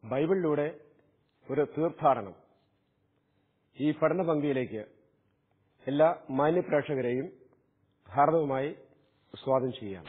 ബൈബിളിലൂടെ ഒരു തീർത്ഥാടനം ഈ പഠന പങ്ക്തിയിലേക്ക് എല്ലാ മാന്യപ്രേക്ഷകരെയും ഹാർദവുമായി സ്വാഗതം ചെയ്യാം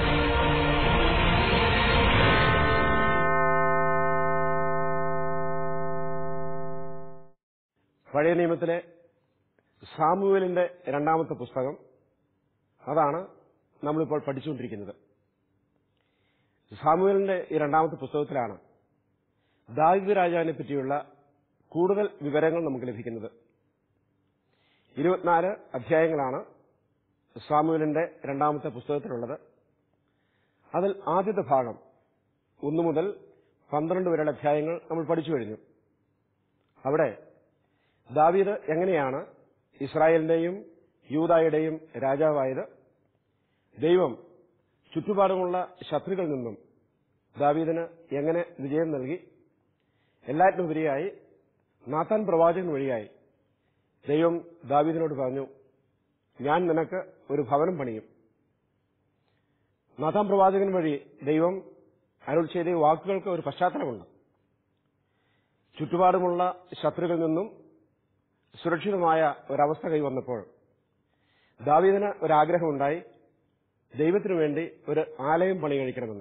പഴയ നിയമത്തിലെ സാമുവേലിന്റെ രണ്ടാമത്തെ പുസ്തകം അതാണ് നമ്മളിപ്പോൾ പഠിച്ചുകൊണ്ടിരിക്കുന്നത് സാമുവേലിന്റെ ഈ രണ്ടാമത്തെ പുസ്തകത്തിലാണ് ദാവിദ് രാജാവിനെ പറ്റിയുള്ള കൂടുതൽ വിവരങ്ങൾ നമുക്ക് ലഭിക്കുന്നത് ഇരുപത്തിനാല് അധ്യായങ്ങളാണ് സാമുവേലിന്റെ രണ്ടാമത്തെ പുസ്തകത്തിലുള്ളത് അതിൽ ആദ്യത്തെ ഭാഗം ഒന്നു മുതൽ പന്ത്രണ്ട് വരെയുള്ള അധ്യായങ്ങൾ നമ്മൾ പഠിച്ചു കഴിഞ്ഞു അവിടെ ദാവീദ് എങ്ങനെയാണ് ഇസ്രായേലിന്റെയും യൂതായുടെയും രാജാവായത് ദൈവം ചുറ്റുപാടുമുള്ള ശത്രുക്കളിൽ നിന്നും ദാവീദിന് എങ്ങനെ വിജയം നൽകി എല്ലാറ്റിനുപരിയായി നാത്താൻ പ്രവാചകൻ വഴിയായി ദൈവം ദാവീദിനോട് പറഞ്ഞു ഞാൻ നിനക്ക് ഒരു ഭവനം പണിയും നാഥാം പ്രവാചകൻ വഴി ദൈവം അരുൾ ചെയ്ത ഈ വാക്കുകൾക്ക് ഒരു പശ്ചാത്തലമുണ്ട് ചുറ്റുപാടുമുള്ള ശത്രുക്കളിൽ നിന്നും സുരക്ഷിതമായ ഒരവസ്ഥ കൈവന്നപ്പോൾ ദാവീദിന് ഒരാഗ്രഹമുണ്ടായി ദൈവത്തിനു വേണ്ടി ഒരു ആലയം പണി കഴിക്കണമെന്ന്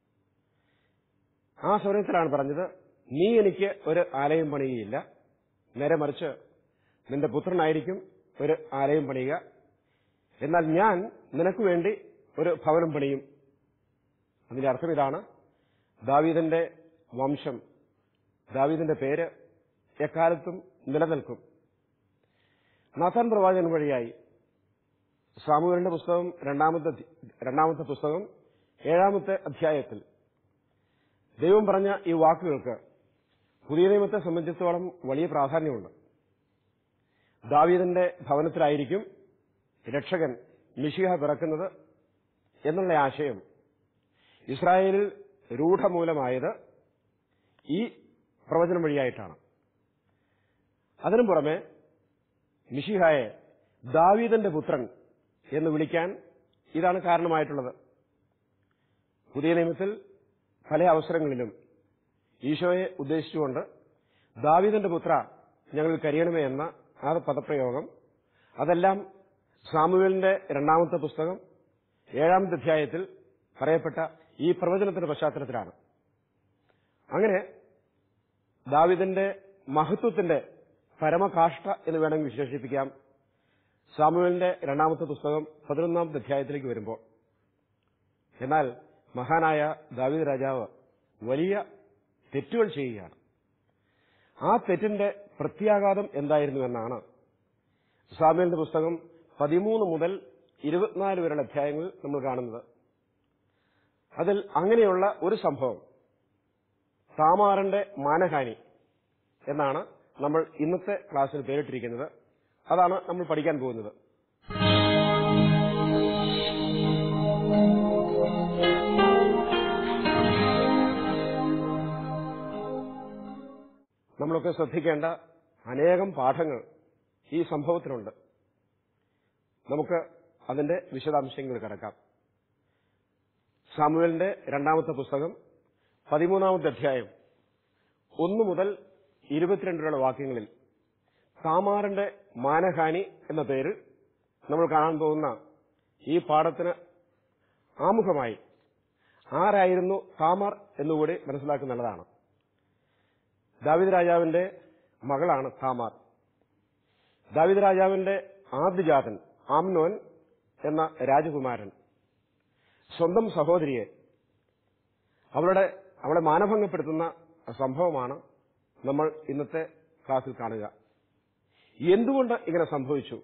ആ സമയത്തിലാണ് പറഞ്ഞത് നീ എനിക്ക് ഒരു ആലയം പണിയുകയില്ല നേരെ മറിച്ച് നിന്റെ പുത്രനായിരിക്കും ഒരു ആലയം പണിയുക എന്നാൽ ഞാൻ നിനക്ക് വേണ്ടി ഒരു ഭവനം പണിയും അതിന്റെ അർത്ഥം ഇതാണ് ദാവീദിന്റെ വംശം ദാവീദിന്റെ പേര് എക്കാലത്തും നിലനിൽക്കും നാഥാൻ പ്രവാചകൻ വഴിയായി സാമൂഹലിന്റെ പുസ്തകം രണ്ടാമത്തെ രണ്ടാമത്തെ പുസ്തകം ഏഴാമത്തെ അധ്യായത്തിൽ ദൈവം പറഞ്ഞ ഈ വാക്കുകൾക്ക് പുതിയ നിയമത്തെ സംബന്ധിച്ചിടത്തോളം വലിയ പ്രാധാന്യമുണ്ട് ദാവീദിന്റെ ഭവനത്തിലായിരിക്കും രക്ഷകൻ മിഷിഹ പിറക്കുന്നത് എന്നുള്ള ആശയം ഇസ്രായേലിൽ രൂഢമൂലമായത് ഈ പ്രവചനം വഴിയായിട്ടാണ് അതിനു പുറമെ മിഷിഹായെ ദാവീദന്റെ പുത്രൻ എന്ന് വിളിക്കാൻ ഇതാണ് കാരണമായിട്ടുള്ളത് പുതിയ നിയമത്തിൽ പല അവസരങ്ങളിലും ഈശോയെ ഉദ്ദേശിച്ചുകൊണ്ട് ദാവീദന്റെ പുത്ര ഞങ്ങൾ കരിയണമേ എന്ന ആ പദപ്രയോഗം അതെല്ലാം സാമുവേലിന്റെ രണ്ടാമത്തെ പുസ്തകം ഏഴാമത്തെ അധ്യായത്തിൽ പറയപ്പെട്ട ഈ പ്രവചനത്തിന്റെ പശ്ചാത്തലത്തിലാണ് അങ്ങനെ ദാവിദിന്റെ മഹത്വത്തിന്റെ പരമകാഷ്ഠ എന്ന് വേണമെങ്കിൽ വിശേഷിപ്പിക്കാം സാമുവേലിന്റെ രണ്ടാമത്തെ പുസ്തകം പതിനൊന്നാമത്തെ അധ്യായത്തിലേക്ക് വരുമ്പോൾ എന്നാൽ മഹാനായ ദാവീദ് രാജാവ് വലിയ തെറ്റുകൾ ചെയ്യുകയാണ് ആ തെറ്റിന്റെ പ്രത്യാഘാതം എന്തായിരുന്നു എന്നാണ് സാമുവേലിന്റെ പുസ്തകം പതിമൂന്ന് മുതൽ ഇരുപത്തിനാല് വരെയുള്ള അധ്യായങ്ങളിൽ നമ്മൾ കാണുന്നത് അതിൽ അങ്ങനെയുള്ള ഒരു സംഭവം താമാറിന്റെ മാനഹാനി എന്നാണ് നമ്മൾ ഇന്നത്തെ ക്ലാസ്സിൽ പേരിട്ടിരിക്കുന്നത് അതാണ് നമ്മൾ പഠിക്കാൻ പോകുന്നത് നമ്മളൊക്കെ ശ്രദ്ധിക്കേണ്ട അനേകം പാഠങ്ങൾ ഈ സംഭവത്തിനുണ്ട് നമുക്ക് അതിന്റെ വിശദാംശങ്ങൾ കിടക്കാം സാമുവലിന്റെ രണ്ടാമത്തെ പുസ്തകം പതിമൂന്നാമത്തെ അധ്യായം ഒന്നു മുതൽ ഇരുപത്തിരണ്ട് വരെയുള്ള വാക്യങ്ങളിൽ താമാറിന്റെ മാനഹാനി എന്ന പേരിൽ നമ്മൾ കാണാൻ പോകുന്ന ഈ പാഠത്തിന് ആമുഖമായി ആരായിരുന്നു താമാർ എന്നുകൂടി മനസ്സിലാക്കുന്നുള്ളതാണ് ദാവിദ് രാജാവിന്റെ മകളാണ് താമാർ ദാവിദ് രാജാവിന്റെ ആദ്യജാതൻ ആംനോൻ എന്ന രാജകുമാരൻ സ്വന്തം സഹോദരിയെ അവളുടെ അവളെ മാനഭംഗപ്പെടുത്തുന്ന സംഭവമാണ് നമ്മൾ ഇന്നത്തെ ക്ലാസ്സിൽ കാണുക എന്തുകൊണ്ട് ഇങ്ങനെ സംഭവിച്ചു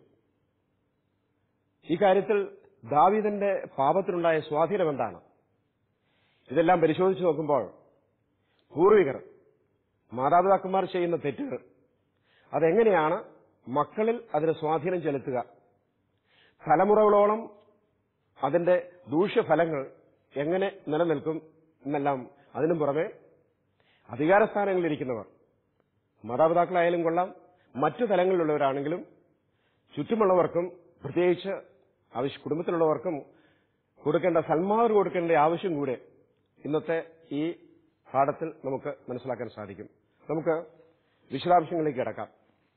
ഈ കാര്യത്തിൽ ദാവീദിന്റെ പാപത്തിനുണ്ടായ സ്വാധീനം എന്താണ് ഇതെല്ലാം പരിശോധിച്ചു നോക്കുമ്പോൾ പൂർവികർ മാതാപിതാക്കന്മാർ ചെയ്യുന്ന തെറ്റുകൾ അതെങ്ങനെയാണ് മക്കളിൽ അതിന് സ്വാധീനം ചെലുത്തുക തലമുറകളോളം അതിന്റെ ദൂഷ്യഫലങ്ങൾ എങ്ങനെ നിലനിൽക്കും എന്നെല്ലാം അതിനും പുറമെ അധികാരസ്ഥാനങ്ങളിലിരിക്കുന്നവർ മാതാപിതാക്കളായാലും കൊള്ളാം മറ്റു തലങ്ങളിലുള്ളവരാണെങ്കിലും ചുറ്റുമുള്ളവർക്കും പ്രത്യേകിച്ച് ആവശ്യ കുടുംബത്തിലുള്ളവർക്കും കൊടുക്കേണ്ട സന്മാർ കൊടുക്കേണ്ട ആവശ്യം കൂടെ ഇന്നത്തെ ഈ പാഠത്തിൽ നമുക്ക് മനസ്സിലാക്കാൻ സാധിക്കും നമുക്ക് വിശദാംശങ്ങളിലേക്ക് കിടക്കാം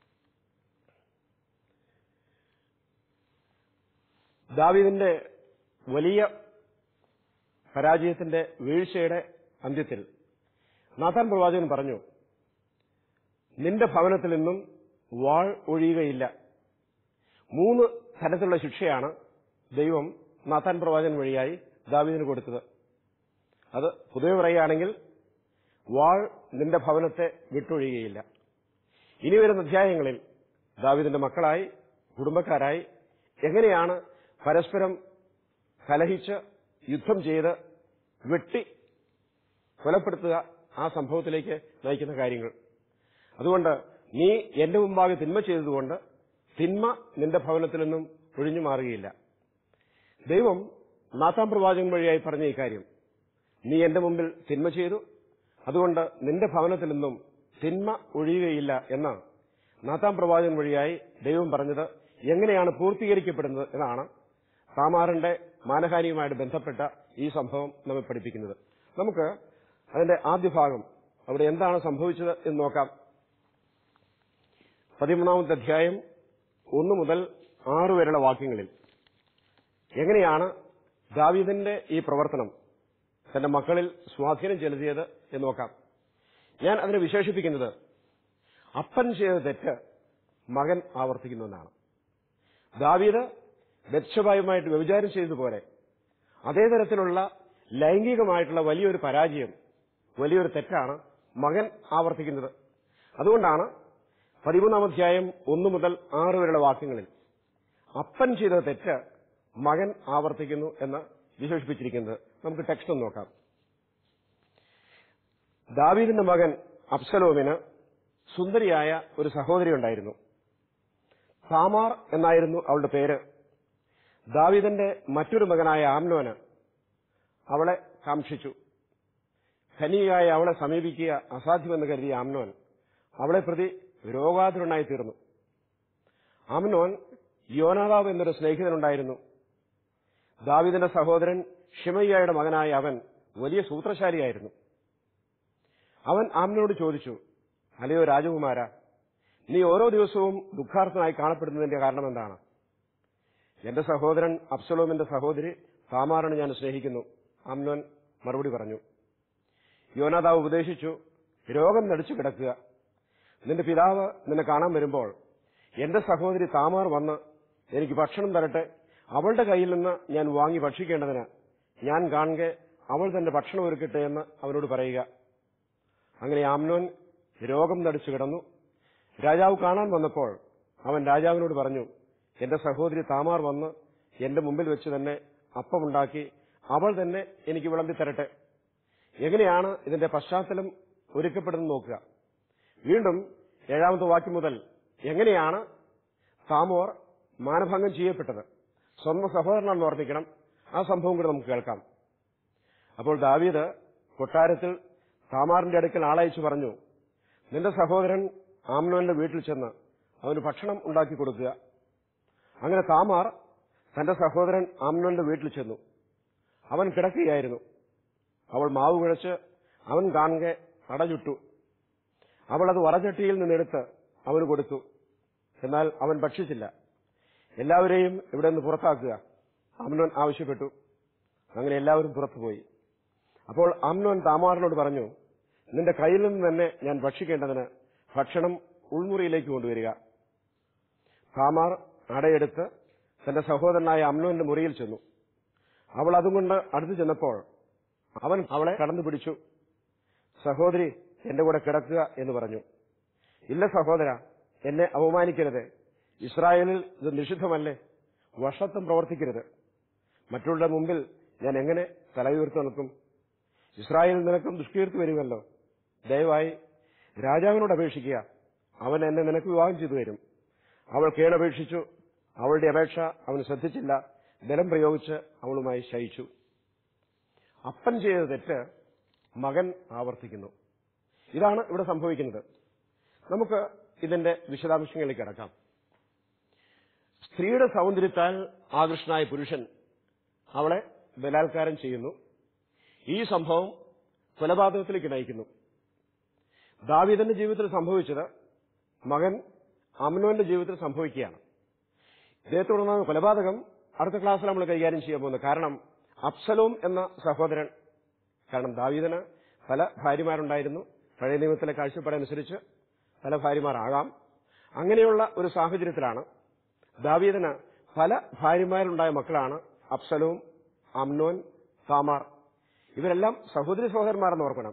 ദാവീദിന്റെ വലിയ പരാജയത്തിന്റെ വീഴ്ചയുടെ അന്ത്യത്തിൽ നാഥാൻ പ്രവാചകൻ പറഞ്ഞു നിന്റെ ഭവനത്തിൽ നിന്നും വാൾ ഒഴിയുകയില്ല മൂന്ന് തരത്തിലുള്ള ശിക്ഷയാണ് ദൈവം നാഥാൻ പ്രവാചകൻ വഴിയായി ദാവീദിന് കൊടുത്തത് അത് പൊതുവെ പറയുകയാണെങ്കിൽ വാൾ നിന്റെ ഭവനത്തെ വിട്ടൊഴിയുകയില്ല ഇനി വരുന്ന അധ്യായങ്ങളിൽ ദാവീദിന്റെ മക്കളായി കുടുംബക്കാരായി എങ്ങനെയാണ് പരസ്പരം കലഹിച്ച് യുദ്ധം ചെയ്ത് വെട്ടി കൊലപ്പെടുത്തുക ആ സംഭവത്തിലേക്ക് നയിക്കുന്ന കാര്യങ്ങൾ അതുകൊണ്ട് നീ എന്റെ മുമ്പാകെ തിന്മ ചെയ്തതുകൊണ്ട് തിന്മ നിന്റെ ഭവനത്തിൽ നിന്നും ഒഴിഞ്ഞു മാറുകയില്ല ദൈവം നാഥാം പ്രവാചകൻ വഴിയായി പറഞ്ഞ ഈ കാര്യം നീ എന്റെ മുമ്പിൽ തിന്മ ചെയ്തു അതുകൊണ്ട് നിന്റെ ഭവനത്തിൽ നിന്നും തിന്മ ഒഴിയുകയില്ല എന്ന് നാഥാം പ്രവാചകൻ വഴിയായി ദൈവം പറഞ്ഞത് എങ്ങനെയാണ് പൂർത്തീകരിക്കപ്പെടുന്നത് എന്നാണ് താമാറിന്റെ മാനഹാനിയുമായിട്ട് ബന്ധപ്പെട്ട ഈ സംഭവം നമ്മെ പഠിപ്പിക്കുന്നത് നമുക്ക് അതിന്റെ ആദ്യ ഭാഗം അവിടെ എന്താണ് സംഭവിച്ചത് എന്ന് നോക്കാം പതിമൂന്നാമത്തെ അധ്യായം ഒന്ന് മുതൽ ആറ് വരെയുള്ള വാക്യങ്ങളിൽ എങ്ങനെയാണ് ദാവീദിന്റെ ഈ പ്രവർത്തനം തന്റെ മക്കളിൽ സ്വാധീനം ചെലുത്തിയത് എന്ന് നോക്കാം ഞാൻ അതിനെ വിശേഷിപ്പിക്കുന്നത് അപ്പൻ ചെയ്ത തെറ്റ് മകൻ ആവർത്തിക്കുന്നുവെന്നാണ് ദാവീദ് ബത്ഷബായുമായിട്ട് വ്യഭിചാരം ചെയ്തതുപോലെ അതേ തരത്തിലുള്ള ലൈംഗികമായിട്ടുള്ള വലിയൊരു പരാജയം വലിയൊരു തെറ്റാണ് മകൻ ആവർത്തിക്കുന്നത് അതുകൊണ്ടാണ് പതിമൂന്നാം അധ്യായം ഒന്നു മുതൽ ആറ് വരെയുള്ള വാക്യങ്ങളിൽ അപ്പൻ ചെയ്ത തെറ്റ് മകൻ ആവർത്തിക്കുന്നു എന്ന് വിശേഷിപ്പിച്ചിരിക്കുന്നത് നമുക്ക് ടെക്സ്റ്റ് ഒന്ന് നോക്കാം ദാവീദിന്റെ മകൻ അബ്സലോമിന് സുന്ദരിയായ ഒരു സഹോദരി ഉണ്ടായിരുന്നു താമാർ എന്നായിരുന്നു അവളുടെ പേര് ദാവീദിന്റെ മറ്റൊരു മകനായ ആംനോന് അവളെ കാക്ഷിച്ചു ഖനിയായ അവളെ സമീപിക്കുക അസാധ്യമെന്ന് കരുതിയ ആംനോൻ അവളെ പ്രതി രോഗാതുരനായി തീർന്നു ആംനോൻ യോനാദാവ് എന്നൊരു സ്നേഹിതനുണ്ടായിരുന്നു ദാവിദിന്റെ സഹോദരൻ ഷിമയ്യയുടെ മകനായ അവൻ വലിയ സൂത്രശാലിയായിരുന്നു അവൻ ആമിനോട് ചോദിച്ചു അല്ലയോ രാജകുമാര നീ ഓരോ ദിവസവും ദുഃഖാർത്ഥനായി കാണപ്പെടുന്നതിന്റെ കാരണം എന്താണ് എന്റെ സഹോദരൻ അബ്സലോമിന്റെ സഹോദരി താമാറിനെ ഞാൻ സ്നേഹിക്കുന്നു ആംനോൻ മറുപടി പറഞ്ഞു യോനാദാവ് ഉപദേശിച്ചു രോഗം നടിച്ചു കിടക്കുക നിന്റെ പിതാവ് നിന്നെ കാണാൻ വരുമ്പോൾ എന്റെ സഹോദരി താമാർ വന്ന് എനിക്ക് ഭക്ഷണം തരട്ടെ അവളുടെ കയ്യിൽ നിന്ന് ഞാൻ വാങ്ങി ഭക്ഷിക്കേണ്ടതിന് ഞാൻ കാണുക അവൾ തന്നെ ഭക്ഷണം ഒരുക്കട്ടെ എന്ന് അവനോട് പറയുക അങ്ങനെ ആംനോൻ രോഗം നടിച്ചു കിടന്നു രാജാവ് കാണാൻ വന്നപ്പോൾ അവൻ രാജാവിനോട് പറഞ്ഞു എന്റെ സഹോദരി താമാർ വന്ന് എന്റെ മുമ്പിൽ വെച്ച് തന്നെ അപ്പമുണ്ടാക്കി അവൾ തന്നെ എനിക്ക് വിളമ്പി തരട്ടെ എങ്ങനെയാണ് ഇതിന്റെ പശ്ചാത്തലം ഒരുക്കപ്പെടുന്നത് നോക്കുക വീണ്ടും ഏഴാമത്തെ വാക്യം മുതൽ എങ്ങനെയാണ് താമോർ മാനഭംഗം ചെയ്യപ്പെട്ടത് സ്വന്തം സഹോദരനാണെന്ന് ഓർമ്മിക്കണം ആ സംഭവം കൂടെ നമുക്ക് കേൾക്കാം അപ്പോൾ ദാവീദ് കൊട്ടാരത്തിൽ താമാറിന്റെ അടുക്കൽ ആളയച്ചു പറഞ്ഞു നിന്റെ സഹോദരൻ ആംനോന്റെ വീട്ടിൽ ചെന്ന് അവന് ഭക്ഷണം ഉണ്ടാക്കി കൊടുക്കുക അങ്ങനെ താമാർ തന്റെ സഹോദരൻ ആംനോന്റെ വീട്ടിൽ ചെന്നു അവൻ കിടക്കുകയായിരുന്നു അവൾ മാവ് കുഴച്ച് അവൻ കാണുക അടചുട്ടു അവൾ അത് വറചട്ടിയിൽ നിന്നെടുത്ത് അവന് കൊടുത്തു എന്നാൽ അവൻ ഭക്ഷിച്ചില്ല എല്ലാവരെയും ഇവിടെ നിന്ന് പുറത്താക്കുക അമ്നോൻ ആവശ്യപ്പെട്ടു അങ്ങനെ എല്ലാവരും പുറത്തുപോയി അപ്പോൾ അമ്നോൻ താമാറിനോട് പറഞ്ഞു നിന്റെ കയ്യിൽ നിന്ന് തന്നെ ഞാൻ ഭക്ഷിക്കേണ്ടതിന് ഭക്ഷണം ഉൾമുറിയിലേക്ക് കൊണ്ടുവരിക താമാർ അടയെടുത്ത് തന്റെ സഹോദരനായ അമ്നോന്റെ മുറിയിൽ ചെന്നു അവൾ അതുകൊണ്ട് അടുത്തു ചെന്നപ്പോൾ അവൻ അവളെ കടന്നു പിടിച്ചു സഹോദരി എന്റെ കൂടെ കിടക്കുക എന്ന് പറഞ്ഞു ഇല്ല സഹോദര എന്നെ അവമാനിക്കരുത് ഇസ്രായേലിൽ ഇത് നിഷിദ്ധമല്ലേ വഷത്വം പ്രവർത്തിക്കരുത് മറ്റുള്ളവരുടെ മുമ്പിൽ ഞാൻ എങ്ങനെ തലയുയർത്തി നിൽക്കും ഇസ്രായേലിൽ നിനക്കും ദുഷ്കീർത്തി വരുമല്ലോ ദയവായി രാജാവിനോട് അപേക്ഷിക്കുക അവൻ എന്നെ നിനക്ക് വിവാഹം ചെയ്തു തരും അവൾ കേണപേക്ഷിച്ചു അവളുടെ അപേക്ഷ അവൻ ശ്രദ്ധിച്ചില്ല ബലം പ്രയോഗിച്ച് അവളുമായി ശയിച്ചു അപ്പൻ ചെയ്ത തെറ്റ് മകൻ ആവർത്തിക്കുന്നു ഇതാണ് ഇവിടെ സംഭവിക്കുന്നത് നമുക്ക് ഇതിന്റെ വിശദാംശങ്ങളിലേക്ക് കടക്കാം സ്ത്രീയുടെ സൗന്ദര്യത്താൽ ആകൃഷ്ടനായ പുരുഷൻ അവളെ ബലാത്കാരം ചെയ്യുന്നു ഈ സംഭവം കൊലപാതകത്തിലേക്ക് നയിക്കുന്നു ദാവീദന്റെ ജീവിതത്തിൽ സംഭവിച്ചത് മകൻ അമ്നോന്റെ ജീവിതത്തിൽ സംഭവിക്കുകയാണ് ഇതേ തുടർന്നാണ് കൊലപാതകം അടുത്ത ക്ലാസ്സിൽ നമ്മൾ കൈകാര്യം ചെയ്യാൻ പോകുന്നത് കാരണം അപ്സലോം എന്ന സഹോദരൻ കാരണം ദാവീദന് പല ഭാര്യമാരുണ്ടായിരുന്നു പഴയ നിയമത്തിലെ കാഴ്ചപ്പാടനുസരിച്ച് പല ഭാര്യമാരാകാം അങ്ങനെയുള്ള ഒരു സാഹചര്യത്തിലാണ് ദാവീദന് പല ഭാര്യമാരുണ്ടായ മക്കളാണ് അപ്സലോം അമ്നോൻ താമാർ ഇവരെല്ലാം സഹോദരി സഹോദരന്മാരെന്ന് ഓർക്കണം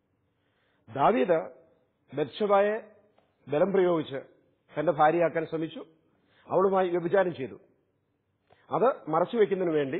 ദാവീദ് ബത്ഷബായെ ബലം പ്രയോഗിച്ച് തന്റെ ഭാര്യയാക്കാൻ ശ്രമിച്ചു അവളുമായി വ്യഭിചാരം ചെയ്തു അത് മറച്ചുവെക്കുന്നതിന് വേണ്ടി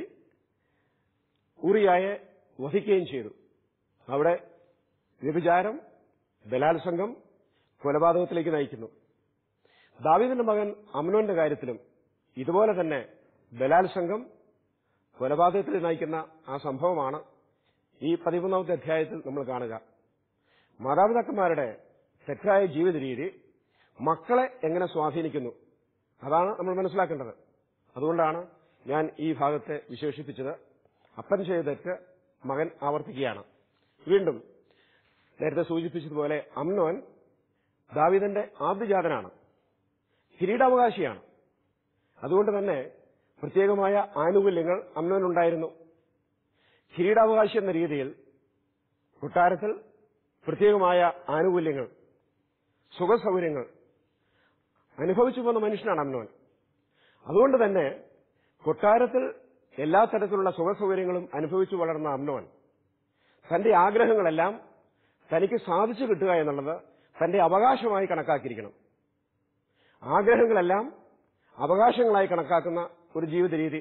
ഊറിയായെ വധിക്കുകയും ചെയ്തു അവിടെ വ്യഭിചാരം ബലാത്സംഗം കൊലപാതകത്തിലേക്ക് നയിക്കുന്നു ദാവീദിന്റെ മകൻ അമ്നോന്റെ കാര്യത്തിലും ഇതുപോലെ തന്നെ ബലാത്സംഗം കൊലപാതകത്തിൽ നയിക്കുന്ന ആ സംഭവമാണ് ഈ പതിമൂന്നാമത്തെ അധ്യായത്തിൽ നമ്മൾ കാണുക മാതാപിതാക്കന്മാരുടെ തെറ്റായ ജീവിത രീതി മക്കളെ എങ്ങനെ സ്വാധീനിക്കുന്നു അതാണ് നമ്മൾ മനസ്സിലാക്കേണ്ടത് അതുകൊണ്ടാണ് ഞാൻ ഈ ഭാഗത്തെ വിശേഷിപ്പിച്ചത് അപ്പൻ ചെയ്ത തെറ്റ് മകൻ ആവർത്തിക്കുകയാണ് വീണ്ടും നേരത്തെ സൂചിപ്പിച്ചതുപോലെ അമ്നോൻ ദാവിദന്റെ ആദ്യജാതനാണ് കിരീടാവകാശിയാണ് അതുകൊണ്ട് തന്നെ പ്രത്യേകമായ ആനുകൂല്യങ്ങൾ അമ്നോനുണ്ടായിരുന്നു കിരീടാവകാശി എന്ന രീതിയിൽ കൊട്ടാരത്തിൽ പ്രത്യേകമായ ആനുകൂല്യങ്ങൾ സുഖസൗകര്യങ്ങൾ അനുഭവിച്ചു പോന്ന മനുഷ്യനാണ് അമ്നോൻ അതുകൊണ്ട് തന്നെ കൊട്ടാരത്തിൽ എല്ലാ തരത്തിലുള്ള സുഖസൗകര്യങ്ങളും അനുഭവിച്ചു വളർന്ന അമ്നോൻ തന്റെ ആഗ്രഹങ്ങളെല്ലാം തനിക്ക് സാധിച്ചു കിട്ടുക എന്നുള്ളത് തന്റെ അവകാശമായി കണക്കാക്കിയിരിക്കണം ആഗ്രഹങ്ങളെല്ലാം അവകാശങ്ങളായി കണക്കാക്കുന്ന ഒരു ജീവിത രീതി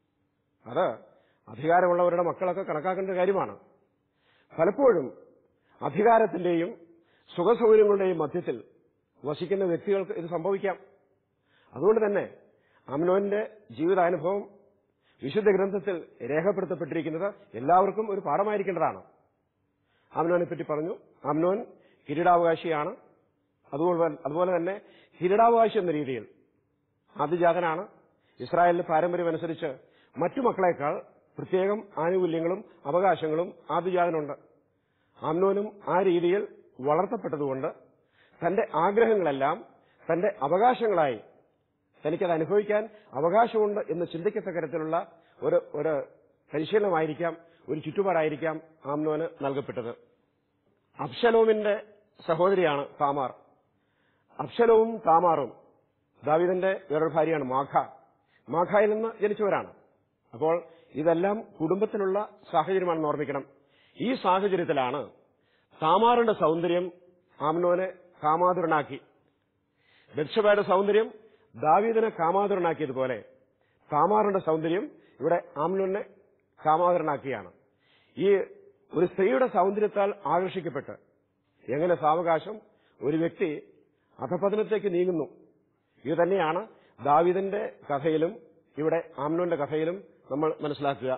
അത് അധികാരമുള്ളവരുടെ മക്കളൊക്കെ കണക്കാക്കേണ്ട കാര്യമാണ് പലപ്പോഴും അധികാരത്തിന്റെയും സുഖസൗകര്യങ്ങളുടെയും മധ്യത്തിൽ വസിക്കുന്ന വ്യക്തികൾക്ക് ഇത് സംഭവിക്കാം അതുകൊണ്ട് തന്നെ അമ്നോന്റെ ജീവിതാനുഭവം വിശുദ്ധ ഗ്രന്ഥത്തിൽ രേഖപ്പെടുത്തപ്പെട്ടിരിക്കുന്നത് എല്ലാവർക്കും ഒരു പാഠമായിരിക്കേണ്ടതാണ് അമ്നോനെ പറ്റി പറഞ്ഞു അമ്നോൻ കിരീടാവകാശിയാണ് അതുപോലെ അതുപോലെ തന്നെ കിരീടാവകാശി എന്ന രീതിയിൽ ആദ്യജാതനാണ് ഇസ്രായേലിന്റെ പാരമ്പര്യം അനുസരിച്ച് മറ്റു മക്കളെക്കാൾ പ്രത്യേകം ആനുകൂല്യങ്ങളും അവകാശങ്ങളും ആദ്യജാതനുണ്ട് അമ്നോനും ആ രീതിയിൽ വളർത്തപ്പെട്ടതുകൊണ്ട് തന്റെ ആഗ്രഹങ്ങളെല്ലാം തന്റെ അവകാശങ്ങളായി തനിക്കത് അനുഭവിക്കാൻ അവകാശമുണ്ട് എന്ന് ചിന്തിക്കത്തക്ക തരത്തിലുള്ള ഒരു ഒരു പരിശീലനമായിരിക്കാം ഒരു ചുറ്റുപാടായിരിക്കാം ആംനോന് നൽകപ്പെട്ടത് അബ്ഷലോമിന്റെ സഹോദരിയാണ് താമാർ അബ്ഷലോവും താമാറും ദാവിദന്റെ വേറൊരു ഭാര്യയാണ് മാഖ മാഖയിൽ നിന്ന് ജനിച്ചവരാണ് അപ്പോൾ ഇതെല്ലാം കുടുംബത്തിലുള്ള സാഹചര്യമാണെന്ന് ഓർമ്മിക്കണം ഈ സാഹചര്യത്തിലാണ് താമാറിന്റെ സൗന്ദര്യം ആംനോനെ കാമാതുരനാക്കി ബത്ഷബയുടെ സൗന്ദര്യം ദാവീദിനെ കാമാതുരനാക്കിയതുപോലെ താമാറിന്റെ സൗന്ദര്യം ഇവിടെ ആംനോനെ കാമാതുരനാക്കിയാണ് ഈ ഒരു സ്ത്രീയുടെ സൗന്ദര്യത്താൽ ആകർഷിക്കപ്പെട്ട് എങ്ങനെ സാവകാശം ഒരു വ്യക്തി അധപതനത്തേക്ക് നീങ്ങുന്നു ഇത് തന്നെയാണ് ദാവിദിന്റെ കഥയിലും ഇവിടെ ആംനോന്റെ കഥയിലും നമ്മൾ മനസ്സിലാക്കുക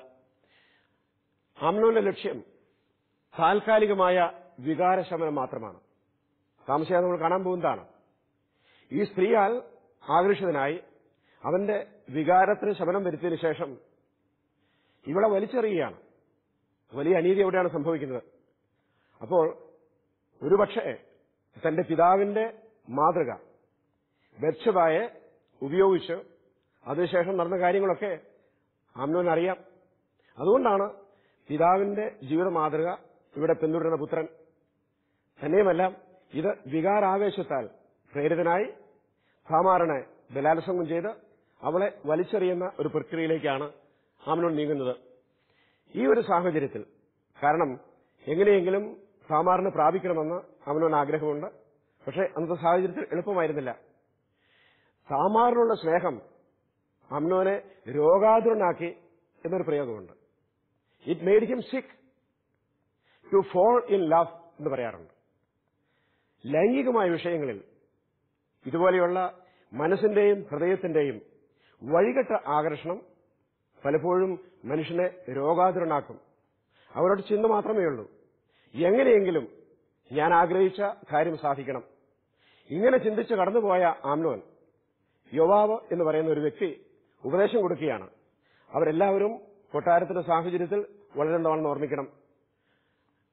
ആംനോന്റെ ലക്ഷ്യം താൽക്കാലികമായ വികാരശമനം മാത്രമാണ് താമസിയാതെ നമ്മൾ കാണാൻ പോകുന്നതാണ് ഈ സ്ത്രീയാൽ ആകർഷിതനായി അവന്റെ വികാരത്തിന് ശമനം വരുത്തിയതിനു ശേഷം ഇവളെ വലിച്ചെറിയുകയാണ് വലിയ അനീതി എവിടെയാണ് സംഭവിക്കുന്നത് അപ്പോൾ ഒരുപക്ഷെ തന്റെ പിതാവിന്റെ മാതൃക ബത്ഷബായെ ഉപയോഗിച്ച് അതിനുശേഷം നടന്ന കാര്യങ്ങളൊക്കെ അമ്നോൻ അറിയാം അതുകൊണ്ടാണ് പിതാവിന്റെ ജീവിത മാതൃക ഇവിടെ പിന്തുടരുന്ന പുത്രൻ തന്നെയുമല്ല ഇത് വികാരാവേശത്താൽ പ്രേരിതനായി താമാറിനെ ബലാത്സംഗം ചെയ്ത് അവളെ വലിച്ചെറിയുന്ന ഒരു പ്രക്രിയയിലേക്കാണ് ആമനോൻ നീങ്ങുന്നത് ഈ ഒരു സാഹചര്യത്തിൽ കാരണം എങ്ങനെയെങ്കിലും താമാറിനെ പ്രാപിക്കണമെന്ന് അവനോൻ ആഗ്രഹമുണ്ട് പക്ഷേ അന്നത്തെ സാഹചര്യത്തിൽ എളുപ്പമായിരുന്നില്ല താമാറിനുള്ള സ്നേഹം അമ്നോനെ രോഗാതുരനാക്കി എന്നൊരു പ്രയോഗമുണ്ട് it made him sick to fall in love എന്ന് പറയാറുണ്ട് ലൈംഗികമായ വിഷയങ്ങളിൽ ഇതുപോലെയുള്ള മനസ്സിന്റെയും ഹൃദയത്തിന്റെയും വഴികെട്ട ആകർഷണം പലപ്പോഴും മനുഷ്യനെ രോഗാതുരനാക്കും അവരോട് ചിന്ത മാത്രമേ ഉള്ളൂ എങ്ങനെയെങ്കിലും ഞാൻ ആഗ്രഹിച്ച കാര്യം സാധിക്കണം ഇങ്ങനെ ചിന്തിച്ച് കടന്നുപോയ ആംനോൻ യോവാവ് എന്ന് പറയുന്ന ഒരു വ്യക്തി ഉപദേശം കൊടുക്കുകയാണ് അവരെല്ലാവരും കൊട്ടാരത്തിന്റെ സാഹചര്യത്തിൽ വളരേണ്ടതാണെന്ന് ഓർമ്മിക്കണം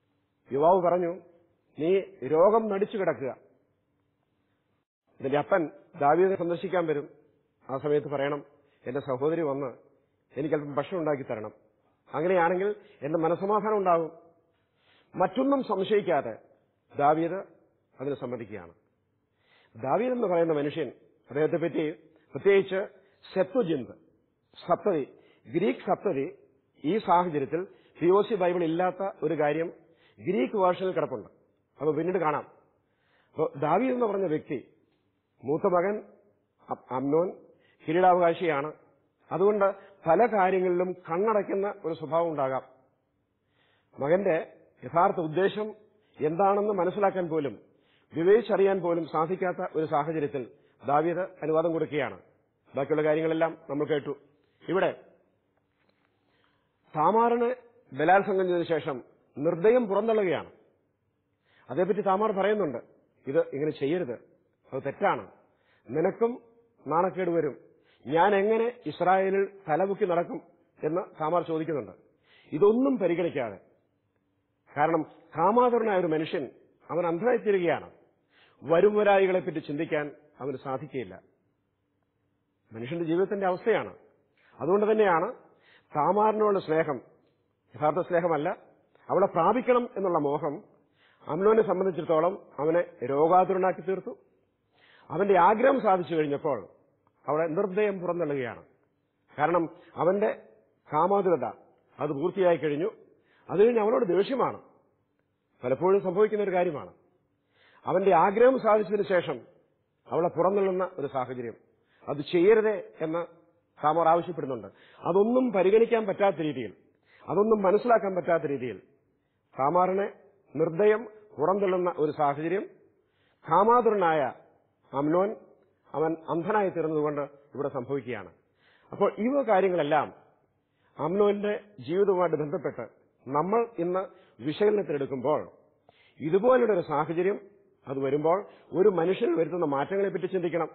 യുവാവ് പറഞ്ഞു നീ രോഗം നടിച്ചു കിടക്കുക ഇതിന്റെ അപ്പൻ ദാവീദിനെ സന്ദർശിക്കാൻ വരും ആ സമയത്ത് പറയണം എന്റെ സഹോദരി വന്ന് എനിക്കല്പം ഭക്ഷണം ഉണ്ടാക്കി തരണം അങ്ങനെയാണെങ്കിൽ എന്റെ മനസമാധാനം ഉണ്ടാകും മറ്റൊന്നും സംശയിക്കാതെ ദാവീദ് അതിന് സമ്മതിക്കുകയാണ് ദാവീദ് എന്ന് പറയുന്ന മനുഷ്യൻ അദ്ദേഹത്തെ പറ്റി പ്രത്യേകിച്ച് സെത്വജിന്ത് സപ്തതി ഗ്രീക്ക് സപ്തതി ഈ സാഹചര്യത്തിൽ പിഒസി ബൈബിൾ ഇല്ലാത്ത ഒരു കാര്യം ഗ്രീക്ക് വേർഷനിൽ കിടപ്പുണ്ട് അപ്പൊ പിന്നീട് കാണാം അപ്പോൾ ദാവീദ് എന്ന് പറഞ്ഞ വ്യക്തി മൂത്ത മകൻ അ- അമ്നോൻ കിരീടാവകാശിയാണ് അതുകൊണ്ട് പല കാര്യങ്ങളിലും കണ്ണടയ്ക്കുന്ന ഒരു സ്വഭാവം ഉണ്ടാകാം മകന്റെ യഥാർത്ഥ ഉദ്ദേശം എന്താണെന്ന് മനസ്സിലാക്കാൻ പോലും വിവേചിച്ചറിയാൻ പോലും സാധിക്കാത്ത ഒരു സാഹചര്യത്തിൽ ദാവീദ് അനുവാദം കൊടുക്കുകയാണ് ബാക്കിയുള്ള കാര്യങ്ങളെല്ലാം നമ്മൾ കേട്ടു ഇവിടെ താമാറിന് ബലാത്സംഗം ചെയ്തതിനു ശേഷം നിർദ്ദയം പുറന്തള്ളുകയാണ് അതേപ്പറ്റി താമാർ പറയുന്നുണ്ട് ഇത് ഇങ്ങനെ ചെയ്യരുത് അത് തെറ്റാണ് നിനക്കും നാണക്കേട് വരും ഞാൻ എങ്ങനെ ഇസ്രായേലിൽ തലമുക്കി നടക്കും എന്ന് താമാർ ചോദിക്കുന്നുണ്ട് ഇതൊന്നും പരിഗണിക്കാതെ കാരണം കാമാതുരനായ ഒരു മനുഷ്യൻ അവൻ അന്ധനായിത്തീരുകയാണ് വരുംവരായികളെ പറ്റി ചിന്തിക്കാൻ അവന് സാധിക്കുകയില്ല മനുഷ്യന്റെ ജീവിതത്തിന്റെ അവസ്ഥയാണ് അതുകൊണ്ട് തന്നെയാണ് താമാറിനോടുള്ള സ്നേഹം യഥാർത്ഥ സ്നേഹമല്ല അവളെ പ്രാപിക്കണം എന്നുള്ള മോഹം അമ്നോനെ സംബന്ധിച്ചിടത്തോളം അവനെ രോഗാതുരനാക്കി തീർത്തു അവന്റെ ആഗ്രഹം സാധിച്ചു കഴിഞ്ഞപ്പോൾ അവളെ നിർദ്ദയം പുറന്തള്ളുകയാണ് കാരണം അവന്റെ കാമാതുരത അത് പൂർത്തിയായി കഴിഞ്ഞു അത് കഴിഞ്ഞ് അവനോട് ദേഷ്യമാണ് പലപ്പോഴും സംഭവിക്കുന്ന ഒരു കാര്യമാണ് അവന്റെ ആഗ്രഹം സാധിച്ചതിന് ശേഷം അവളെ പുറന്തള്ളുന്ന ഒരു സാഹചര്യം അത് ചെയ്യരുതേ എന്ന് താമർ ആവശ്യപ്പെടുന്നുണ്ട് അതൊന്നും പരിഗണിക്കാൻ പറ്റാത്ത രീതിയിൽ അതൊന്നും മനസ്സിലാക്കാൻ പറ്റാത്ത രീതിയിൽ താമാറിനെ നിർദ്ദയം പുറന്തള്ളുന്ന ഒരു സാഹചര്യം കാമാതുരനായ അമ്നോൻ അവൻ അന്ധനായി തീർന്നതുകൊണ്ട് ഇവിടെ സംഭവിക്കുകയാണ് അപ്പോൾ ഈ വക കാര്യങ്ങളെല്ലാം അമ്നോന്റെ ജീവിതവുമായിട്ട് ബന്ധപ്പെട്ട് നമ്മൾ ഇന്ന് വിശകലനത്തിലെടുക്കുമ്പോൾ ഇതുപോലുള്ള ഒരു സാഹചര്യം അത് വരുമ്പോൾ ഒരു മനുഷ്യന് വരുത്തുന്ന മാറ്റങ്ങളെ പറ്റി ചിന്തിക്കണം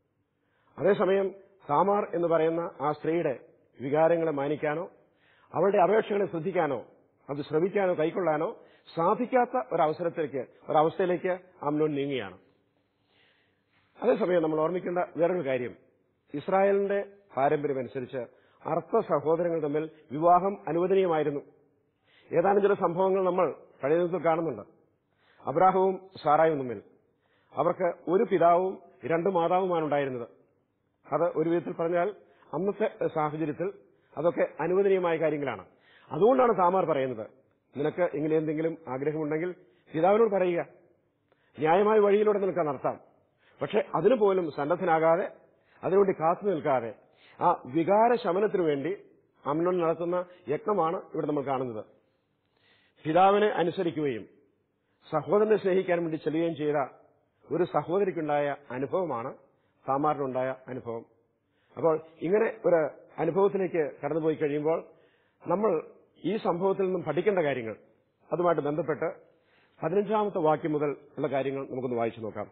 അതേസമയം താമാർ എന്ന് പറയുന്ന ആ സ്ത്രീയുടെ വികാരങ്ങളെ മാനിക്കാനോ അവളുടെ അപേക്ഷകളെ ശ്രദ്ധിക്കാനോ അത് ശ്രമിക്കാനോ കൈക്കൊള്ളാനോ സാധിക്കാത്ത ഒരവസരത്തിലേക്ക് ഒരവസ്ഥയിലേക്ക് അമ്നോൻ നീങ്ങുകയാണ് അതേസമയം നമ്മൾ ഓർമ്മിക്കേണ്ട വേറൊരു കാര്യം ഇസ്രായേലിന്റെ പാരമ്പര്യമനുസരിച്ച് അർത്ഥ സഹോദരങ്ങൾ തമ്മിൽ വിവാഹം അനുവദനീയമായിരുന്നു ഏതാനും ചില സംഭവങ്ങൾ നമ്മൾ പഴയ ദിവസത്തിൽ കാണുന്നുണ്ട് അബ്രാഹവും സാറായും തമ്മിൽ അവർക്ക് ഒരു പിതാവും രണ്ട് മാതാവുമാണ് ഉണ്ടായിരുന്നത് അത് ഒരു വിധത്തിൽ പറഞ്ഞാൽ അന്നത്തെ സാഹചര്യത്തിൽ അതൊക്കെ അനുവദനീയമായ കാര്യങ്ങളാണ് അതുകൊണ്ടാണ് താമാർ പറയുന്നത് നിനക്ക് ഇങ്ങനെ എന്തെങ്കിലും ആഗ്രഹമുണ്ടെങ്കിൽ പിതാവിനോട് പറയുക ന്യായമായ വഴിയിലൂടെ നിനക്ക് നടത്താം പക്ഷെ അതിനു പോലും സന്നദ്ധനാകാതെ അതിനുവേണ്ടി കാത്തു നിൽക്കാതെ ആ വികാര ശമനത്തിനു വേണ്ടി അമ്നോൻ നടത്തുന്ന യജ്ഞമാണ് ഇവിടെ നമ്മൾ കാണുന്നത് പിതാവിനെ അനുസരിക്കുകയും സഹോദരനെ സ്നേഹിക്കാൻ വേണ്ടി ചെല്ലുകയും ചെയ്ത ഒരു സഹോദരിക്കുണ്ടായ അനുഭവമാണ് താമാറിനുണ്ടായ അനുഭവം അപ്പോൾ ഇങ്ങനെ ഒരു അനുഭവത്തിലേക്ക് കടന്നുപോയി കഴിയുമ്പോൾ നമ്മൾ ഈ സംഭവത്തിൽ നിന്നും പഠിക്കേണ്ട കാര്യങ്ങൾ അതുമായിട്ട് ബന്ധപ്പെട്ട് പതിനഞ്ചാമത്തെ വാക്യം മുതൽ ഉള്ള കാര്യങ്ങൾ നമുക്കൊന്ന് വായിച്ചു നോക്കാം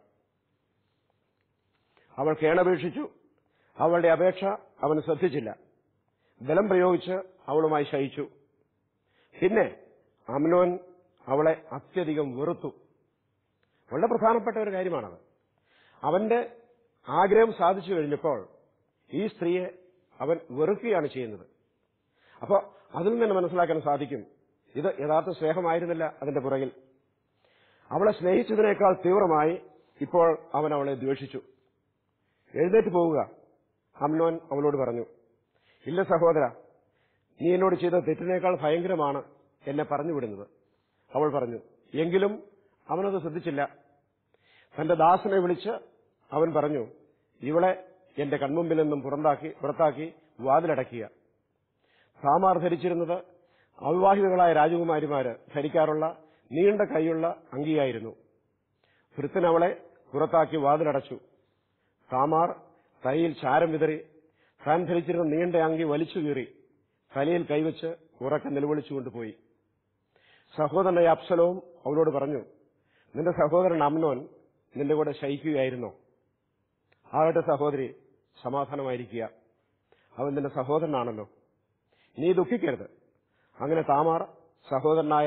അവൾ കേണപേക്ഷിച്ചു അവളുടെ അപേക്ഷ അവൻ ശ്രദ്ധിച്ചില്ല ബലം പ്രയോഗിച്ച് അവളുമായി ശയിച്ചു പിന്നെ അമ്നോൻ അവളെ അത്യധികം വെറുത്തു വളരെ പ്രധാനപ്പെട്ട ഒരു കാര്യമാണത് അവന്റെ ആഗ്രഹം സാധിച്ചു കഴിഞ്ഞപ്പോൾ ഈ സ്ത്രീയെ അവൻ വെറുക്കുകയാണ് ചെയ്യുന്നത് അപ്പോൾ അതിൽ നിന്ന് തന്നെ മനസ്സിലാക്കാൻ സാധിക്കും ഇത് യഥാർത്ഥ സ്നേഹമായിരുന്നില്ല അതിന്റെ പുറകിൽ അവളെ സ്നേഹിച്ചതിനേക്കാൾ തീവ്രമായി ഇപ്പോൾ അവൻ അവളെ ദ്വേഷിച്ചു എഴുന്നേറ്റ് പോവുക അമ്നോൻ അവളോട് പറഞ്ഞു ഇല്ല സഹോദര നീ എന്നോട് ചെയ്ത തെറ്റിനേക്കാൾ ഭയങ്കരമാണ് എന്നെ പറഞ്ഞുവിടുന്നത് അവൾ പറഞ്ഞു എങ്കിലും അവനത് ശ്രദ്ധിച്ചില്ല തന്റെ ദാസനെ വിളിച്ച് അവൻ പറഞ്ഞു ഇവളെ എന്റെ കൺമുമ്പിൽ നിന്നും പുറത്താക്കി പുറത്താക്കി വാതിലടക്കുക താമാർ ധരിച്ചിരുന്നത് അവിവാഹിതകളായ രാജകുമാരിമാര് ധരിക്കാറുള്ള നീണ്ട കൈയുള്ള അങ്കിയായിരുന്നു ഭൃത്തൻ അവളെ പുറത്താക്കി വാതിലടച്ചു താമാർ തലയിൽ ചാരം വിതറി താൻ ധരിച്ചിരുന്ന നീണ്ട അങ്കി വലിച്ചു കീറി തലയിൽ കൈവച്ച് ഉറക്കെ നിലവിളിച്ചുകൊണ്ട് പോയി സഹോദരനായ അപ്സലവും അവളോട് പറഞ്ഞു നിന്റെ സഹോദരൻ അമ്നോൻ നിന്റെ കൂടെ ശയിക്കുകയായിരുന്നോ ആകട്ടെ സഹോദരി സമാധാനമായിരിക്കുക അവൻ നിന്റെ സഹോദരനാണല്ലോ നീ ദുഃഖിക്കരുത് അങ്ങനെ താമാർ സഹോദരനായ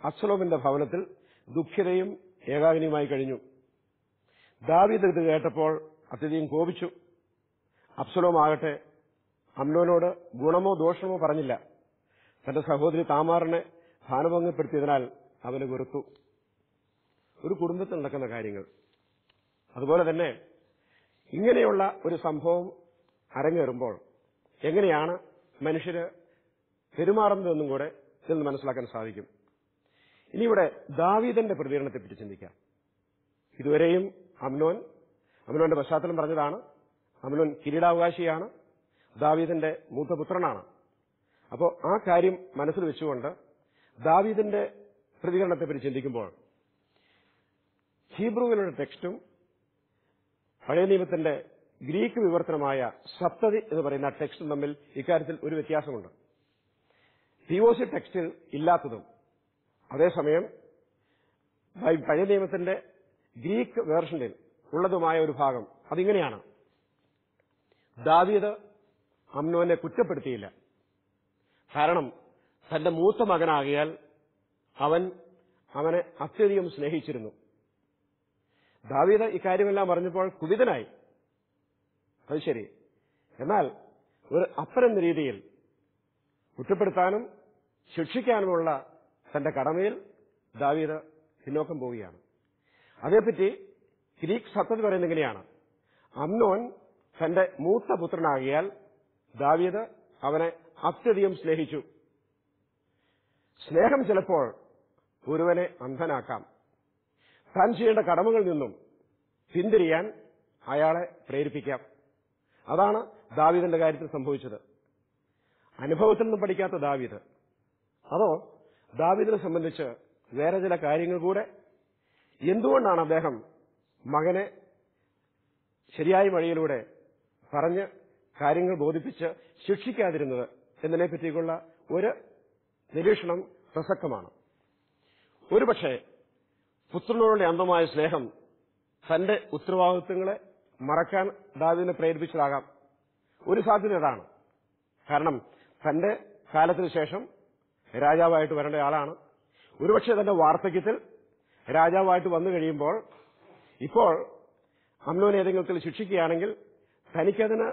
അബ്സലോമിന്റെ ഭവനത്തിൽ ദുഃഖിതയും ഏകാഗ്നിയുമായി കഴിഞ്ഞു ദാവീദ് ഇത് കേട്ടപ്പോൾ അത്യധികം കോപിച്ചു അബ്സലോം ആകട്ടെ അമ്നോനോട് ഗുണമോ ദോഷമോ പറഞ്ഞില്ല തന്റെ സഹോദരി താമാറിനെ ഭാനഭംഗപ്പെടുത്തിയതിനാൽ അവന് വെറുത്തു ഒരു കുടുംബത്തിൽ നടക്കുന്ന കാര്യങ്ങൾ അതുപോലെ തന്നെ ഇങ്ങനെയുള്ള ഒരു സംഭവം അരങ്ങേറുമ്പോൾ എങ്ങനെയാണ് മനുഷ്യര് പെരുമാറുന്നതെന്നും കൂടെ ഇതിൽ നിന്ന് മനസ്സിലാക്കാൻ സാധിക്കും ഇനി ഇവിടെ ദാവീദന്റെ പ്രതികരണത്തെപ്പറ്റി ചിന്തിക്കാം ഇതുവരെയും അമ്നോൻ അമ്നോന്റെ പശ്ചാത്തലം പറഞ്ഞതാണ് അമ്നോൻ കിരീടാവകാശിയാണ് ദാവീദിന്റെ മൂത്ത പുത്രനാണ് അപ്പോൾ ആ കാര്യം മനസ്സിൽ വെച്ചുകൊണ്ട് ദാവീദിന്റെ പ്രതികരണത്തെപ്പറ്റി ചിന്തിക്കുമ്പോൾ ഹീബ്രുവിലുള്ള ടെക്സ്റ്റും പഴയ നിയമത്തിന്റെ ഗ്രീക്ക് വിവർത്തനമായ സപ്തതി എന്ന് പറയുന്ന ടെക്സ്റ്റും തമ്മിൽ ഇക്കാര്യത്തിൽ ഒരു വ്യത്യാസമുണ്ട് തിയോസി ടെക്സ്റ്റിൽ ഇല്ലാത്തതും അതേസമയം ബൈ- പഴയ നിയമത്തിന്റെ ഗ്രീക്ക് വേർഷനിൽ ഉള്ളതുമായ ഒരു ഭാഗം അതിങ്ങനെയാണ് ദാവീദ് അമ്നോനെ കുറ്റപ്പെടുത്തിയില്ല കാരണം തന്റെ മൂത്ത മകനാകിയാൽ അവൻ അവനെ അത്യധികം സ്നേഹിച്ചിരുന്നു ദാവീദ് ഇക്കാര്യമെല്ലാം പറഞ്ഞപ്പോൾ കുപിതനായി അത് ശരി എന്നാൽ ഒരു അപ്പനെന്ന രീതിയിൽ കുറ്റപ്പെടുത്താനും ശിക്ഷിക്കാനുമുള്ള തന്റെ കടമയിൽ ദാവീദ് പിന്നോക്കം പോവുകയാണ് അതേപ്പറ്റി ഗ്രീക്ക് സത്യത്തിൽ പറയുന്നത് എങ്ങനെയാണ് അമ്നോൻ തന്റെ മൂത്ത പുത്രനാകിയാൽ ദാവീദ് അവനെ അത്യധികം സ്നേഹിച്ചു സ്നേഹം ചിലപ്പോൾ ഒരുവനെ അന്ധനാക്കാം താൻ ചെയ്യേണ്ട കടമകളിൽ നിന്നും പിന്തിരിയാൻ അയാളെ പ്രേരിപ്പിക്കാം അതാണ് ദാവീദിന്റെ കാര്യത്തിൽ സംഭവിച്ചത് അനുഭവത്തിൽ നിന്നും പഠിക്കാത്ത ദാവീദ് അതോ ദാവീദിനെ സംബന്ധിച്ച് വേറെ ചില കാര്യങ്ങൾ കൂടെ എന്തുകൊണ്ടാണ് അദ്ദേഹം മകനെ ശരിയായ വഴിയിലൂടെ പറഞ്ഞ് കാര്യങ്ങൾ ബോധിപ്പിച്ച് ശിക്ഷിക്കാതിരുന്നത് എന്നതിനെ പറ്റിയുള്ള ഒരു നിരീക്ഷണം പ്രസക്തമാണ് ഒരുപക്ഷെ പുത്രനോടുള്ള അന്ധമായ സ്നേഹം തന്റെ ഉത്തരവാദിത്വങ്ങളെ മറക്കാൻ ദാവീദിനെ പ്രേരിപ്പിച്ചതാകാം ഒരു സാധ്യത അതാണ് കാരണം തന്റെ കാലത്തിന് ശേഷം രാജാവായിട്ട് വരേണ്ട ആളാണ് ഒരുപക്ഷെ തന്റെ വാർദ്ധക്യത്തിൽ രാജാവായിട്ട് വന്നു കഴിയുമ്പോൾ ഇപ്പോൾ അമ്നോനെ ഏതെങ്കിലും വിധത്തിൽ ശിക്ഷിക്കുകയാണെങ്കിൽ തനിക്കതിന്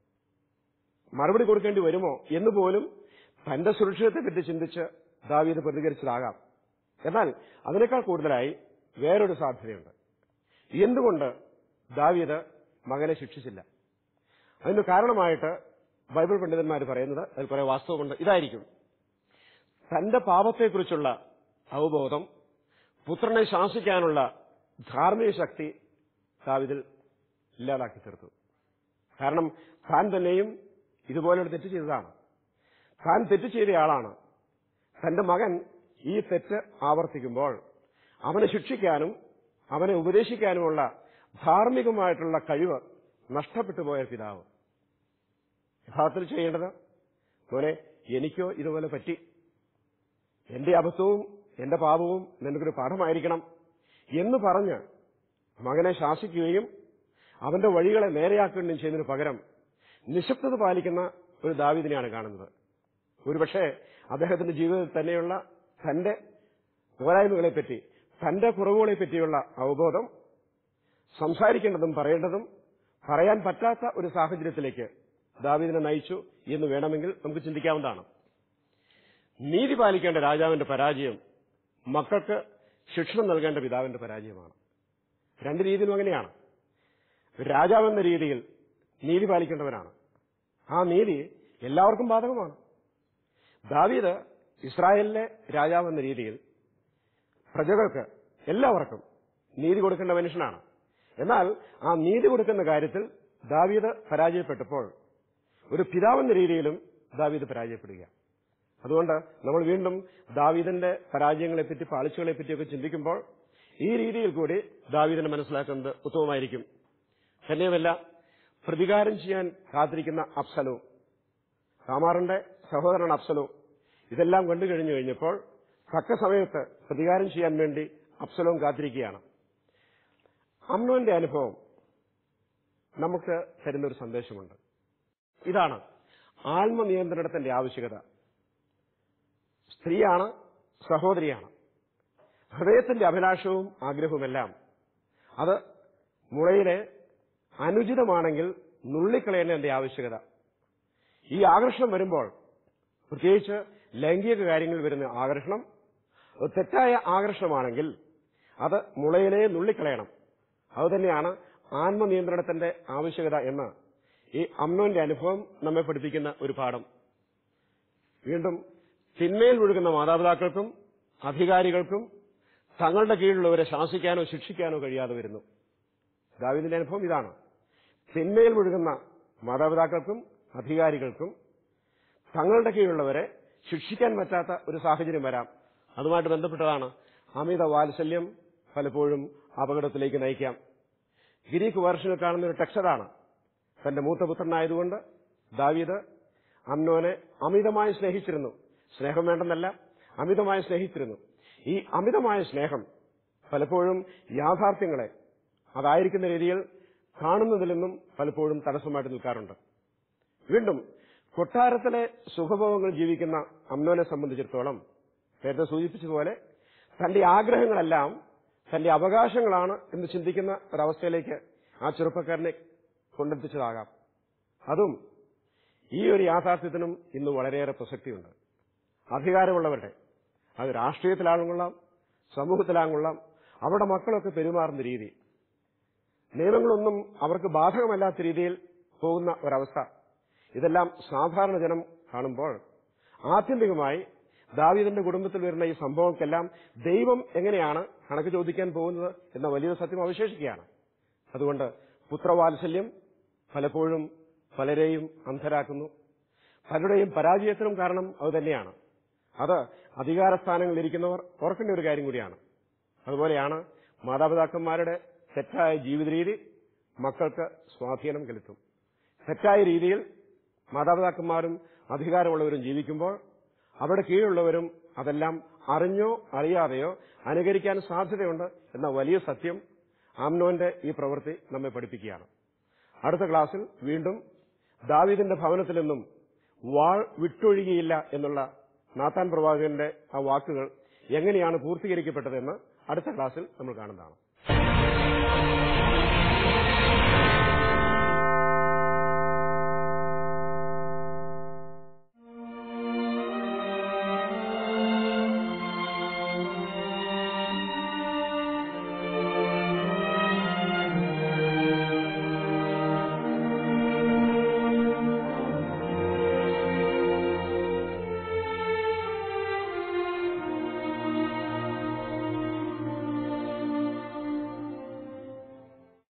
മറുപടി കൊടുക്കേണ്ടി വരുമോ എന്ന് പോലും തന്റെ സുരക്ഷിതത്തെപ്പറ്റി ചിന്തിച്ച് ദാവീദ് പ്രതികരിച്ചതാകാം എന്നാൽ അതിനേക്കാൾ കൂടുതലായി വേറൊരു സാധ്യതയുണ്ട് എന്തുകൊണ്ട് ദാവീദ് മകനെ ശിക്ഷിച്ചില്ല അതിന് കാരണമായിട്ട് ബൈബിൾ പണ്ഡിതന്മാർ പറയുന്നത് അതിൽ കുറെ വാസ്തവമുണ്ട് ഇതായിരിക്കും തന്റെ പാപത്തെക്കുറിച്ചുള്ള അവബോധം പുത്രനെ ശാസിക്കാനുള്ള ധാർമ്മിക ശക്തി ദാവിദിൽ ഇല്ലാതാക്കി തീർത്തു കാരണം താൻ തന്നെയും ഇതുപോലൊരു തെറ്റ് ചെയ്തതാണ് താൻ തെറ്റ് ചെയ്തയാളാണ് തന്റെ മകൻ ഈ തെറ്റ് ആവർത്തിക്കുമ്പോൾ അവനെ ശിക്ഷിക്കാനും അവനെ ഉപദേശിക്കാനുമുള്ള ധാർമ്മികമായിട്ടുള്ള കഴിവ് നഷ്ടപ്പെട്ടു പോയ പിതാവ് യഥാർത്ഥത്തിൽ ചെയ്യേണ്ടത് മോനെ എനിക്കോ ഇതുപോലെ പറ്റി എന്റെ അബദ്ധവും എന്റെ പാപവും നിനക്കൊരു പാഠമായിരിക്കണം എന്ന് പറഞ്ഞ് മകനെ ശാസിക്കുകയും അവന്റെ വഴികളെ നേരെയാക്കുകയും ചെയ്യുന്നതിന് പകരം നിശബ്ദത പാലിക്കുന്ന ഒരു ദാവീദിനെയാണ് കാണുന്നത് ഒരുപക്ഷെ അദ്ദേഹത്തിന്റെ ജീവിതത്തിൽ തന്നെയുള്ള തന്റെ പോരായ്മകളെപ്പറ്റി തന്റെ കുറവുകളെ പറ്റിയുള്ള അവബോധം സംസാരിക്കേണ്ടതും പറയേണ്ടതും പറയാൻ പറ്റാത്ത ഒരു സാഹചര്യത്തിലേക്ക് ദാവീദിനെ നയിച്ചു എന്ന് വേണമെങ്കിൽ നമുക്ക് ചിന്തിക്കാവുന്നതാണ് നീതി പാലിക്കേണ്ട രാജാവിന്റെ പരാജയം മക്കൾക്ക് ശിക്ഷണം നൽകേണ്ട പിതാവിന്റെ പരാജയമാണ് രണ്ട് രീതിയിലും അങ്ങനെയാണ് രാജാവെന്ന രീതിയിൽ നീതി പാലിക്കേണ്ടവരാണ് ആ നീതി എല്ലാവർക്കും ബാധകമാണ് ദാവീദ് ഇസ്രായേലിലെ രാജാവെന്ന രീതിയിൽ പ്രജകൾക്ക് എല്ലാവർക്കും നീതി കൊടുക്കേണ്ട മനുഷ്യനാണ് എന്നാൽ ആ നീതി കൊടുക്കുന്ന കാര്യത്തിൽ ദാവീദ് പരാജയപ്പെട്ടപ്പോൾ ഒരു പിതാവെന്ന രീതിയിലും ദാവീദ് പരാജയപ്പെടുക അതുകൊണ്ട് നമ്മൾ വീണ്ടും ദാവീദിന്റെ പരാജയങ്ങളെപ്പറ്റി പാളിച്ചകളെപ്പറ്റിയൊക്കെ ചിന്തിക്കുമ്പോൾ ഈ രീതിയിൽ കൂടി ദാവീദിനെ മനസ്സിലാക്കുന്നത് ഉത്തമമായിരിക്കും തന്നെയുമല്ല പ്രതികാരം ചെയ്യാൻ കാത്തിരിക്കുന്ന അഫ്സലോ താമാറിന്റെ സഹോദരൻ അഫ്സലോ ഇതെല്ലാം കണ്ടു കഴിഞ്ഞു കഴിഞ്ഞപ്പോൾ തക്ക സമയത്ത് പ്രതികാരം ചെയ്യാൻ വേണ്ടി അഫ്സലോം കാത്തിരിക്കുകയാണ് അമ്നോന്റെ അനുഭവം നമുക്ക് തരുന്ന ഒരു സന്ദേശമുണ്ട് ഇതാണ് ആത്മനിയന്ത്രണത്തിന്റെ ആവശ്യകത സ്ത്രീയാണ് സഹോദരിയാണ് ഹൃദയത്തിന്റെ അഭിലാഷവും ആഗ്രഹവുമെല്ലാം അത് മുളയിലെ അനുചിതമാണെങ്കിൽ നുള്ളിക്കളയേണ്ടതിന്റെ ആവശ്യകത ഈ ആകർഷണം വരുമ്പോൾ പ്രത്യേകിച്ച് ലൈംഗിക കാര്യങ്ങളിൽ വരുന്ന ആകർഷണം അത് തെറ്റായ ആകർഷണമാണെങ്കിൽ അത് മുളയിലെ നുള്ളിക്കളയണം അതുതന്നെയാണ് ആത്മനിയന്ത്രണത്തിന്റെ ആവശ്യകത എന്ന് ഈ അമ്നോന്റെ അനുഭവം നമ്മെ പഠിപ്പിക്കുന്ന ഒരു പാഠം വീണ്ടും തിന്മയിൽ മുഴുകുന്ന മാതാപിതാക്കൾക്കും അധികാരികൾക്കും തങ്ങളുടെ കീഴിലുള്ളവരെ ശാസിക്കാനോ ശിക്ഷിക്കാനോ കഴിയാതെ വരുന്നു ദാവിദിന്റെ അനുഭവം ഇതാണ് തിന്മയിൽ മുഴുകുന്ന മാതാപിതാക്കൾക്കും അധികാരികൾക്കും തങ്ങളുടെ കീഴിലുള്ളവരെ ശിക്ഷിക്കാൻ പറ്റാത്ത ഒരു സാഹചര്യം വരാം അതുമായിട്ട് ബന്ധപ്പെട്ടതാണ് അമിത വാത്സല്യം പലപ്പോഴും അപകടത്തിലേക്ക് നയിക്കാം ഗ്രീക്ക് വേർഷനിൽ കാണുന്ന ഒരു ടെക്സ്റ്റതാണ് തന്റെ മൂത്തപുത്രനായതുകൊണ്ട് ദാവീദ് അമ്നോനെ അമിതമായി സ്നേഹിച്ചിരുന്നു സ്നേഹം വേണ്ടെന്നല്ല അമിതമായി സ്നേഹിച്ചിരുന്നു ഈ അമിതമായ സ്നേഹം പലപ്പോഴും യാഥാർത്ഥ്യങ്ങളെ അതായിരിക്കുന്ന രീതിയിൽ കാണുന്നതിൽ നിന്നും പലപ്പോഴും തടസ്സമായിട്ട് നിൽക്കാറുണ്ട് വീണ്ടും കൊട്ടാരത്തിലെ സുഖഭോഗങ്ങൾ ജീവിക്കുന്ന അമ്നോനെ സംബന്ധിച്ചിടത്തോളം നേരത്തെ സൂചിപ്പിച്ചതുപോലെ തന്റെ ആഗ്രഹങ്ങളെല്ലാം തന്റെ അവകാശങ്ങളാണ് എന്ന് ചിന്തിക്കുന്ന ഒരവസ്ഥയിലേക്ക് ആ ചെറുപ്പക്കാരനെ കൊണ്ടെത്തിച്ചതാകാം അതും ഈ ഒരു യാഥാർത്ഥ്യത്തിനും ഇന്ന് വളരെയേറെ പ്രസക്തിയുണ്ട് അധികാരമുള്ളവരുടെ അത് രാഷ്ട്രീയത്തിലാകൊള്ളാം സമൂഹത്തിലാകൊള്ളാം അവരുടെ മക്കളൊക്കെ പെരുമാറുന്ന രീതി നിയമങ്ങളൊന്നും അവർക്ക് ബാധകമല്ലാത്ത രീതിയിൽ പോകുന്ന ഒരവസ്ഥ ഇതെല്ലാം സാധാരണ ജനം കാണുമ്പോൾ ആത്യന്തികമായി ദാവീദിന്റെ കുടുംബത്തിൽ വരുന്ന ഈ സംഭവങ്ങൾക്കെല്ലാം ദൈവം എങ്ങനെയാണ് കണക്ക് ചോദിക്കാൻ പോകുന്നത് എന്ന വലിയൊരു സത്യം അവശേഷിക്കുകയാണ് അതുകൊണ്ട് പുത്രവാത്സല്യം പലപ്പോഴും പലരെയും അന്ധരാക്കുന്നു പലരുടെയും പരാജയത്തിനും കാരണം അത് തന്നെയാണ് അത് അധികാരസ്ഥാനങ്ങളിൽ ഇരിക്കുന്നവർ ഓർക്കേണ്ട ഒരു കാര്യം കൂടിയാണ് അതുപോലെയാണ് മാതാപിതാക്കന്മാരുടെ തെറ്റായ ജീവിത രീതി മക്കൾക്ക് സ്വാധീനം ചെലുത്തും തെറ്റായ രീതിയിൽ മാതാപിതാക്കന്മാരും അധികാരമുള്ളവരും ജീവിക്കുമ്പോൾ അവരുടെ കീഴിലുള്ളവരും അതെല്ലാം അറിഞ്ഞോ അറിയാതെയോ അനുകരിക്കാൻ സാധ്യതയുണ്ട് എന്ന വലിയ സത്യം ആംനോന്റെ ഈ പ്രവൃത്തി നമ്മെ പഠിപ്പിക്കുകയാണ് അടുത്ത ക്ലാസ്സിൽ വീണ്ടും ദാവീദിന്റെ ഭവനത്തിൽ നിന്നും വാൾ വിട്ടൊഴുകിയില്ല എന്നുള്ള നാത്താൻ പ്രവാചകന്റെ ആ വാക്കുകൾ എങ്ങനെയാണ് പൂർത്തീകരിക്കപ്പെട്ടതെന്ന് അടുത്ത ക്ലാസ്സിൽ നമ്മൾ കാണുന്നതാണ്